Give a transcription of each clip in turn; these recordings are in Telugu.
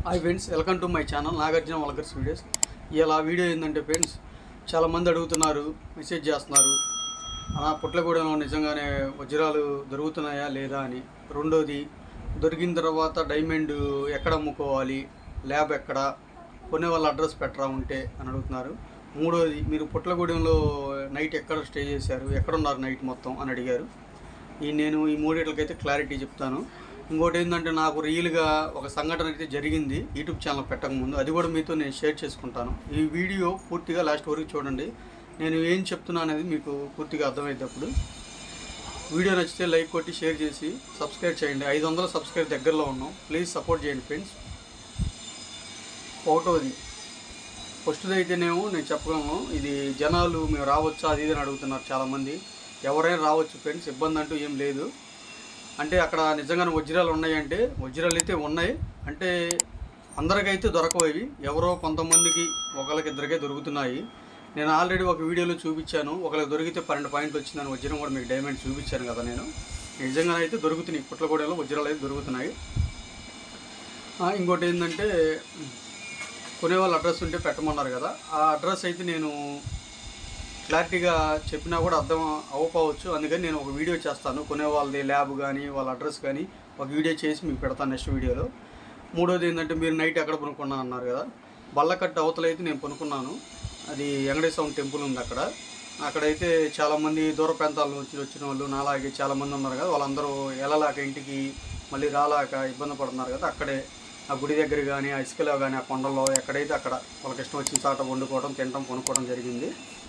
hi friends welcome to my channel Nagarjuna vloggers videos ఇలా వీడియో ఏంటంటే ఫ్రెండ్స్ చాలామంది అడుగుతున్నారు మెసేజ్ చేస్తున్నారు అలా పుట్లగూడెంలో నిజంగానే వజ్రాలు దొరుకుతున్నాయా లేదా అని రెండోది దొరికిన తర్వాత డైమండ్ ఎక్కడ అమ్ముకోవాలి ల్యాబ్ ఎక్కడ కొనే వాళ్ళ అడ్రస్ పెట్టరా ఉంటే అని అడుగుతున్నారు మూడోది మీరు పుట్లగూడెంలో నైట్ ఎక్కడ స్టే చేశారు ఎక్కడ ఉన్నారు నైట్ మొత్తం అని అడిగారు ఈ నేను ఈ మూడిట్లకైతే క్లారిటీ చెప్తాను ఇంకోటి ఏంటంటే నాకు రియల్గా ఒక సంఘటన అయితే జరిగింది యూట్యూబ్ ఛానల్ పెట్టక ముందు అది కూడా మీతో నేను షేర్ చేసుకుంటాను ఈ వీడియో పూర్తిగా లాస్ట్ వరకు చూడండి నేను ఏం చెప్తున్నా అనేది మీకు పూర్తిగా అర్థమయ్యేటప్పుడు వీడియో నచ్చితే లైక్ కొట్టి షేర్ చేసి సబ్స్క్రైబ్ చేయండి ఐదు వందల సబ్స్క్రైబ్ దగ్గరలో ఉన్నాం ప్లీజ్ సపోర్ట్ చేయండి ఫ్రెండ్స్ ఒకటోది ఫస్ట్ది అయితేనేమో నేను చెప్పగలను ఇది జనాలు మేము రావచ్చా అది ఇది అని అడుగుతున్నారు చాలామంది ఎవరైనా రావచ్చు ఫ్రెండ్స్ ఇబ్బంది అంటూ ఏం లేదు అంటే అక్కడ నిజంగానే వజ్రాలు ఉన్నాయంటే వజ్రాలు అయితే ఉన్నాయి అంటే అందరికైతే దొరకవు ఇవి ఎవరో కొంతమందికి ఒకరికి ఇద్దరికే దొరుకుతున్నాయి నేను ఆల్రెడీ ఒక వీడియోలో చూపించాను ఒకరికి దొరికితే పన్నెండు పాయింట్లు వచ్చిందని వజ్రం కూడా మీకు డైమండ్ చూపించాను కదా నేను నిజంగానే అయితే దొరుకుతున్నాయి పుట్లగూడెంలో వజ్రాలు అయితే దొరుకుతున్నాయి ఆ, ఇంకోటి ఏంటంటే కొనే వాళ్ళ అడ్రస్ ఉంటే పెట్టమన్నారు కదా ఆ అడ్రస్ అయితే నేను క్లారిటీగా చెప్పినా కూడా అర్థం అవ్వకపోవచ్చు అందుకని నేను ఒక వీడియో చేస్తాను కొనే వాళ్ళది ల్యాబ్ కానీ వాళ్ళ అడ్రస్ కానీ ఒక వీడియో చేసి మీకు పెడతాను నెక్స్ట్ వీడియోలో మూడోది ఏంటంటే మీరు నైట్ ఎక్కడ కొనుక్కున్నా అన్నారు కదా బల్లకట్ట అవతల అయితే నేను కొనుక్కున్నాను అది వెంకటేశ్వరం టెంపుల్ ఉంది అక్కడ అక్కడైతే చాలామంది దూర ప్రాంతాల నుంచి వచ్చిన వాళ్ళు నాలాగే చాలామంది ఉన్నారు కదా వాళ్ళందరూ వెళ్ళలేక ఇంటికి మళ్ళీ రాలేక ఇబ్బంది పడుతున్నారు కదా అక్కడే ఆ గుడి దగ్గర కానీ ఆ ఇసుకలో కానీ ఆ కొండల్లో ఎక్కడైతే అక్కడ వాళ్ళకి ఇష్టం వచ్చిన చాట వండుకోవడం తినడం కొనుక్కోవడం జరిగింది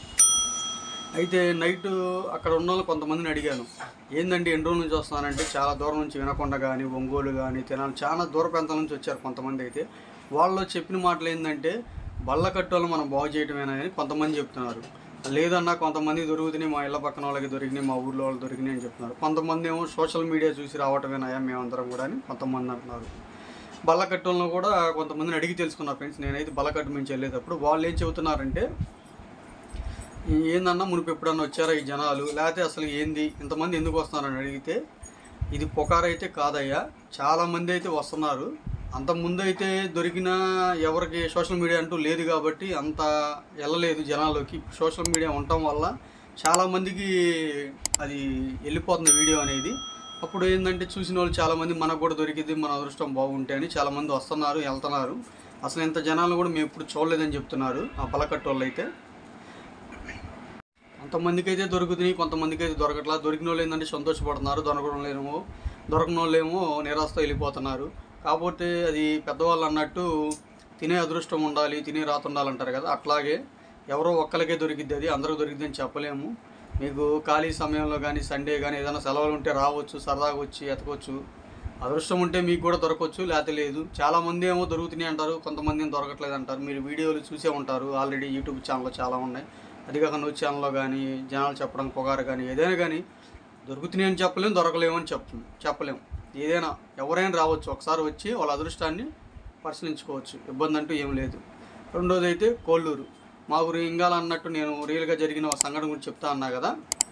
అయితే నైట్ అక్కడ ఉన్న వాళ్ళు కొంతమందిని అడిగాను ఏందండి ఎన్ని రోజుల నుంచి వస్తున్నానంటే చాలా దూరం నుంచి వినకొండ కానీ ఒంగోలు కానీ తినాలి చాలా దూర ప్రాంతాల నుంచి వచ్చారు కొంతమంది అయితే వాళ్ళు చెప్పిన మాటలు ఏంటంటే బల్ల కట్టోళ్ళు మనం బాగు చేయటమేనా అని కొంతమంది చెప్తున్నారు లేదన్నా కొంతమంది దొరుకుతున్నాయి మా ఇళ్ళ పక్కన వాళ్ళకి దొరికినాయి మా ఊర్లో వాళ్ళు దొరికినాయి అని చెప్తున్నారు కొంతమంది ఏమో సోషల్ మీడియా చూసి రావటమేనాయా మేమందరం కూడా అని కొంతమంది అంటున్నారు బల్లకట్టంలో కూడా కొంతమందిని అడిగి తెలుసుకున్నా ఫ్రెండ్స్ నేనైతే బల్లకట్టు నుంచి వెళ్ళేటప్పుడు వాళ్ళు ఏం చెబుతున్నారంటే ఏందన్నా మునుపు ఎప్పుడన్నా వచ్చారా ఈ జనాలు లేకపోతే అసలు ఏంది ఇంతమంది ఎందుకు వస్తున్నారని అడిగితే ఇది పొకారైతే కాదయ్యా చాలామంది అయితే వస్తున్నారు అంత ముందు అయితే దొరికిన ఎవరికి సోషల్ మీడియా అంటూ లేదు కాబట్టి అంత వెళ్ళలేదు జనాల్లోకి సోషల్ మీడియా ఉండటం వల్ల చాలామందికి అది వెళ్ళిపోతుంది వీడియో అనేది అప్పుడు ఏంటంటే చూసిన వాళ్ళు చాలామంది మనకు కూడా దొరికింది మన అదృష్టం బాగుంటే అని చాలామంది వస్తున్నారు వెళ్తున్నారు అసలు ఇంత జనాలు కూడా మేము ఎప్పుడు చూడలేదని చెప్తున్నారు ఆ పలకట్టు వాళ్ళు అయితే కొంతమందికి అయితే దొరుకుతున్నాయి కొంతమందికి అయితే దొరకట్లా దొరికిన వాళ్ళు ఏంటంటే సంతోషపడుతున్నారు దొరకడం లేమో దొరకని వాళ్ళు ఏమో నిరాశతో వెళ్ళిపోతున్నారు కాకపోతే అది పెద్దవాళ్ళు అన్నట్టు తినే అదృష్టం ఉండాలి తినే రాత ఉండాలంటారు కదా అట్లాగే ఎవరో ఒక్కరికే దొరికిద్ది అది అందరూ దొరికిద్ది అని చెప్పలేము మీకు ఖాళీ సమయంలో కానీ సండే కానీ ఏదైనా సెలవులు ఉంటే రావచ్చు సరదాగా వచ్చి ఎతకొచ్చు అదృష్టం ఉంటే మీకు కూడా దొరకవచ్చు లేకపోతే లేదు చాలామంది ఏమో దొరుకుతున్నాయి అంటారు కొంతమంది ఏమో దొరకట్లేదు అంటారు మీరు వీడియోలు చూసే ఉంటారు ఆల్రెడీ యూట్యూబ్ ఛానల్లో చాలా ఉన్నాయి అది కాక న్యూస్ ఛానల్లో కానీ జనాలు చెప్పడం పొగారు కానీ ఏదైనా కానీ దొరుకుతున్నాయి అని చెప్పలేము దొరకలేము అని చెప్తాం చెప్పలేము ఏదైనా ఎవరైనా రావచ్చు ఒకసారి వచ్చి వాళ్ళ అదృష్టాన్ని పరిశీలించుకోవచ్చు ఇబ్బంది అంటూ ఏం లేదు రెండోది అయితే కోళ్ళూరు మా ఊరు ఇంగాల అన్నట్టు నేను రియల్గా జరిగిన ఒక సంఘటన గురించి చెప్తా అన్నా కదా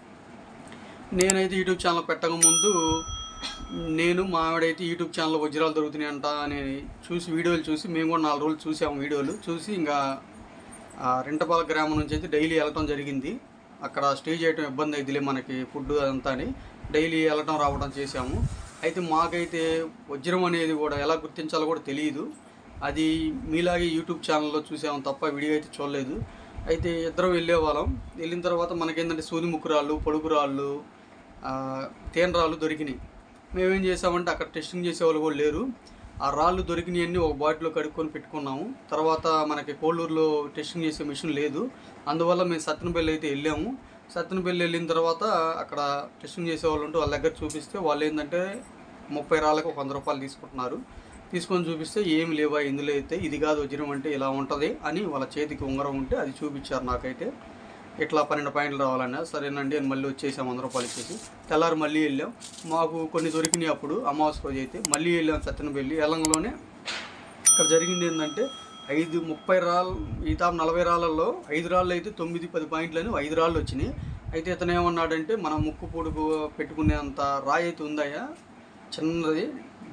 నేనైతే యూట్యూబ్ ఛానల్ పెట్టక ముందు నేను మా ఆవిడైతే యూట్యూబ్ ఛానల్లో వజ్రాలు దొరుకుతున్నాయి అంట అని చూసి వీడియోలు చూసి మేము కూడా నాలుగు రోజులు చూసాము వీడియోలు చూసి ఇంకా ఆ రెంటపాల గ్రామం నుంచి అయితే డైలీ వెళ్ళటం జరిగింది అక్కడ స్టే చేయడం ఇబ్బంది అయిద్దిలే మనకి ఫుడ్ అదంతా అని డైలీ వెళ్ళటం రావడం చేసాము అయితే మాకైతే వజ్రం అనేది కూడా ఎలా గుర్తించాలో కూడా తెలియదు అది మీలాగే యూట్యూబ్ ఛానల్లో చూసాము తప్ప వీడియో అయితే చూడలేదు అయితే ఇద్దరం వెళ్ళే వాళ్ళం వెళ్ళిన తర్వాత మనకేంటంటే సూది ముక్కురాళ్ళు పొడుగు రాళ్ళు ఆ, తేనె రాళ్ళు దొరికినాయి మేమేం చేసామంటే అక్కడ టెస్టింగ్ చేసేవాళ్ళు కూడా లేరు ఆ రాళ్ళు దొరికినవన్నీ ఒక బాటిల్లో కడుక్కొని పెట్టుకున్నాము తర్వాత మనకి కోళ్ళూరులో టెస్టింగ్ చేసే మిషన్ లేదు అందువల్ల మేము సత్తెనపల్లి అయితే వెళ్ళాము సత్తెనపల్లి వెళ్ళిన తర్వాత అక్కడ టెస్టింగ్ చేసే వాళ్ళు ఉంటే వాళ్ళ దగ్గర చూపిస్తే వాళ్ళు ఏంటంటే ముప్పై రాళ్ళకి ఒక వంద రూపాయలు తీసుకుంటున్నారు తీసుకొని చూపిస్తే ఏమి లేవా ఇందులో అయితే ఇది కాదు వజ్రం అంటే ఇలా ఉంటుంది అని వాళ్ళ చేతికి ఉంగరం ఉంటే అది చూపించారు నాకైతే ఇట్లా పన్నెండు పాయింట్లు రావాలన్నా సరేనండి అని మళ్ళీ వచ్చేసాం వంద రూపాయలు ఇచ్చేసి తెల్లారి మళ్ళీ వెళ్ళాం మాకు కొన్ని దొరికినాయి అప్పుడు అమావాస్య రోజు అయితే మళ్ళీ వెళ్ళాం సత్తెనపల్లి ఎల్లంలోనే ఇక్కడ జరిగింది ఏంటంటే ఐదు ముప్పై రాళ్ళు ఈ తాపు నలభై రాళ్ళల్లో ఐదు రాళ్ళు అయితే తొమ్మిది పది పాయింట్లు అని ఐదు రాళ్ళు వచ్చినాయి అయితే ఇతను ఏమన్నాడంటే మనం ముక్కు పొడుగు పెట్టుకునేంత రాయి అయితే ఉందయ్యా చిన్నది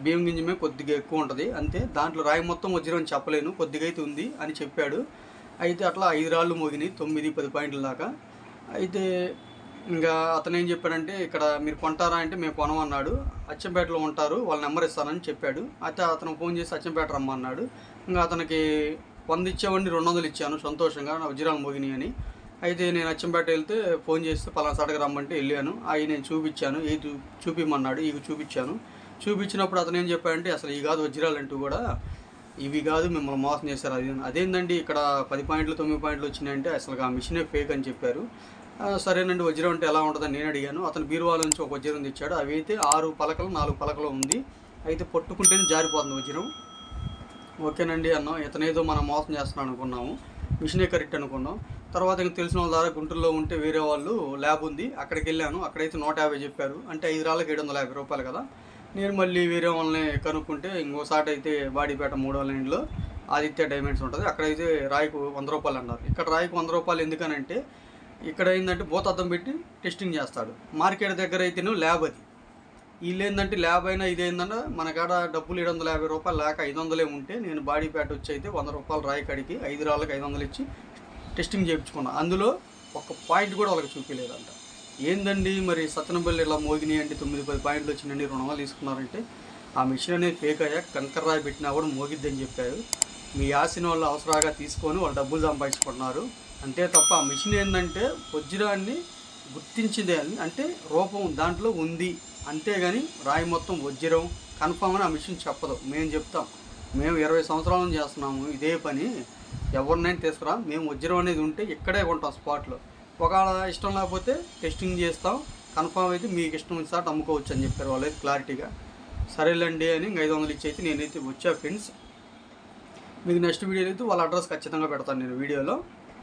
బియ్యం గింజమే కొద్దిగా ఎక్కువ ఉంటుంది అంతే దాంట్లో రాయి మొత్తం వజ్రం అని చెప్పలేను కొద్దిగా అయితే ఉంది అని చెప్పాడు అయితే అట్లా ఐదు రాళ్ళు మోగినాయి తొమ్మిది పది పాయింట్ల దాకా అయితే ఇంకా అతను ఏం చెప్పాడంటే ఇక్కడ మీరు కొంటారా అంటే మేము కొనమన్నాడు అచ్చంపేటలో ఉంటారు వాళ్ళ నెంబర్ ఇస్తానని చెప్పాడు అయితే అతను ఫోన్ చేసి అచ్చంపేట రమ్మన్నాడు ఇంకా అతనికి వంద ఇచ్చేవాడిని రెండు వందలు ఇచ్చాను సంతోషంగా నా వజ్రాలు మోగినాయి అని అయితే నేను అచ్చంపేట వెళ్తే ఫోన్ చేస్తే పలానా సడగ రమ్మంటే వెళ్ళాను అవి నేను చూపించాను ఏ చూపిమన్నాడు ఇవి చూపించాను చూపించినప్పుడు అతను ఏం చెప్పాడంటే అసలు ఈ కాదు వజ్రాలు అంటూ కూడా ఇవి కాదు మిమ్మల్ని మోసం చేశారు అది అదేందండి ఇక్కడ పది పాయింట్లు తొమ్మిది పాయింట్లు వచ్చినాయంటే అసలు ఆ మిషనే ఫేక్ అని చెప్పారు ఆ, సరేనండి వజ్రం అంటే ఎలా ఉంటుందని నేను అడిగాను అతను బీరువాల నుంచి ఒక వజ్రం తెచ్చాడు అవి అయితే ఆరు పలకలు నాలుగు పలకలు ఉంది అయితే పట్టుకుంటేనే జారిపోతుంది వజ్రం ఓకేనండి అన్నాం ఇతనేదో మనం మోసం చేస్తున్నాం అనుకున్నాము మిషనే కరెక్ట్ అనుకున్నాం తర్వాత ఇంక తెలిసిన వాళ్ళ ద్వారా గుంటూరులో ఉంటే వేరే వాళ్ళు ల్యాబ్ ఉంది అక్కడికి వెళ్ళాను అక్కడైతే నూట యాభై చెప్పారు అంటే ఐదు రాళ్ళకి ఏడు వందల యాభై రూపాయలు కదా నేను మళ్ళీ వేరే వాళ్ళని కనుక్కుంటే ఇంకోసారి అయితే బాడీపేట మూడో లైన్లో ఆదిత్య డైమండ్స్ ఉంటుంది అక్కడైతే రాయికు వంద రూపాయలు అన్నారు ఇక్కడ రాయికి వంద రూపాయలు ఎందుకనంటే ఇక్కడ ఏంటంటే భూతద్దం పెట్టి టెస్టింగ్ చేస్తాడు మార్కెట్ దగ్గర అయితేనే ల్యాబ్ అది వీళ్ళు ఏంటంటే ల్యాబ్ అయినా ఇదేంటంటే మన కాడ డబ్బులు ఏడు వందల యాభై రూపాయలు లేక ఐదు వందలే ఉంటే నేను బాడీపేట వచ్చి అయితే వంద రూపాయలు రాయి కడికి ఐదు రాళ్ళకి ఐదు వందలు ఇచ్చి టెస్టింగ్ చేయించుకున్నా అందులో ఒక పాయింట్ కూడా వాళ్ళకి చూపించలేదంట ఏందండి మరి సత్తనపల్లి ఇలా మోగినాయి అంటే తొమ్మిది పది పాయింట్లు వచ్చినాయండి రెండు వందలు తీసుకున్నారంటే ఆ మిషన్ అనేది ఫేక్ అయ్యా కంకర రాయి పెట్టినా కూడా మోగిద్దని చెప్పారు మీ ఆశని వాళ్ళు అవసరాగా తీసుకొని వాళ్ళు డబ్బులు సంపాదించుకుంటున్నారు అంతే తప్ప ఆ మిషన్ ఏంటంటే వజ్రాన్ని గుర్తించిందే అని అంటే రూపం దాంట్లో ఉంది అంతేగాని రాయి మొత్తం వజ్రం కన్ఫామ్ అని ఆ మిషన్ చెప్పదు మేము చెప్తాం మేము ఇరవై సంవత్సరాల నుంచి చేస్తున్నాము ఇదే పని ఎవరినైనా తీసుకురా మేము వజ్రం అనేది ఉంటే ఇక్కడే కొంటాం స్పాట్లో ఒకవేళ ఇష్టం లేకపోతే టెస్టింగ్ చేస్తాం కన్ఫామ్ అయితే మీకు ఇష్టం వచ్చిన సార్ అమ్ముకోవచ్చు అని చెప్పారు వాళ్ళైతే క్లారిటీగా సరేలేండి అని ఇంక ఐదు వందలు ఇచ్చి అయితే నేనైతే వచ్చా ఫ్రెండ్స్ మీకు నెక్స్ట్ వీడియోలో అయితే వాళ్ళ అడ్రస్ ఖచ్చితంగా పెడతాను నేను వీడియోలో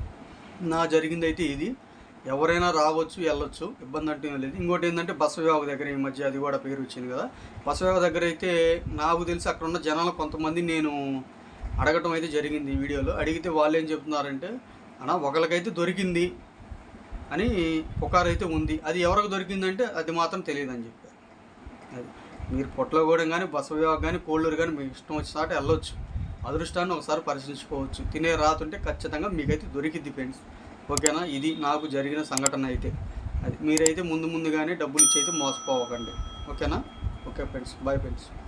నా జరిగింది అయితే ఇది ఎవరైనా రావచ్చు వెళ్ళొచ్చు ఇబ్బంది అంటే ఏం లేదు ఇంకోటి ఏంటంటే బస్ విభాగ దగ్గర ఈ మధ్య అది కూడా పేరు వచ్చింది కదా బస్ విభాగ దగ్గర అయితే నాకు తెలిసి అక్కడ ఉన్న జనాలు కొంతమంది నేను అడగటం అయితే జరిగింది ఈ వీడియోలో అడిగితే వాళ్ళు ఏం చెప్తున్నారంటే అన్న ఒకరికైతే దొరికింది అని పుకారు అయితే ఉంది అది ఎవరికి దొరికిందంటే అది మాత్రం తెలియదు అని చెప్పారు అది మీరు పొట్లగూడెం కానీ బసవ విభాగం కానీ కోళ్ళూరు కానీ మీకు ఇష్టం వచ్చిన చాట వెళ్ళొచ్చు అదృష్టాన్ని ఒకసారి పరిశీలించుకోవచ్చు తినే రాతుంటే ఖచ్చితంగా మీకైతే దొరికిద్ది ఫ్రెండ్స్ ఓకేనా ఇది నాకు జరిగిన సంఘటన అయితే అది మీరైతే ముందు ముందుగానే డబ్బులు ఇచ్చి అయితే మోసపోవకండి ఓకేనా ఓకే ఫ్రెండ్స్ బాయ్ ఫ్రెండ్స్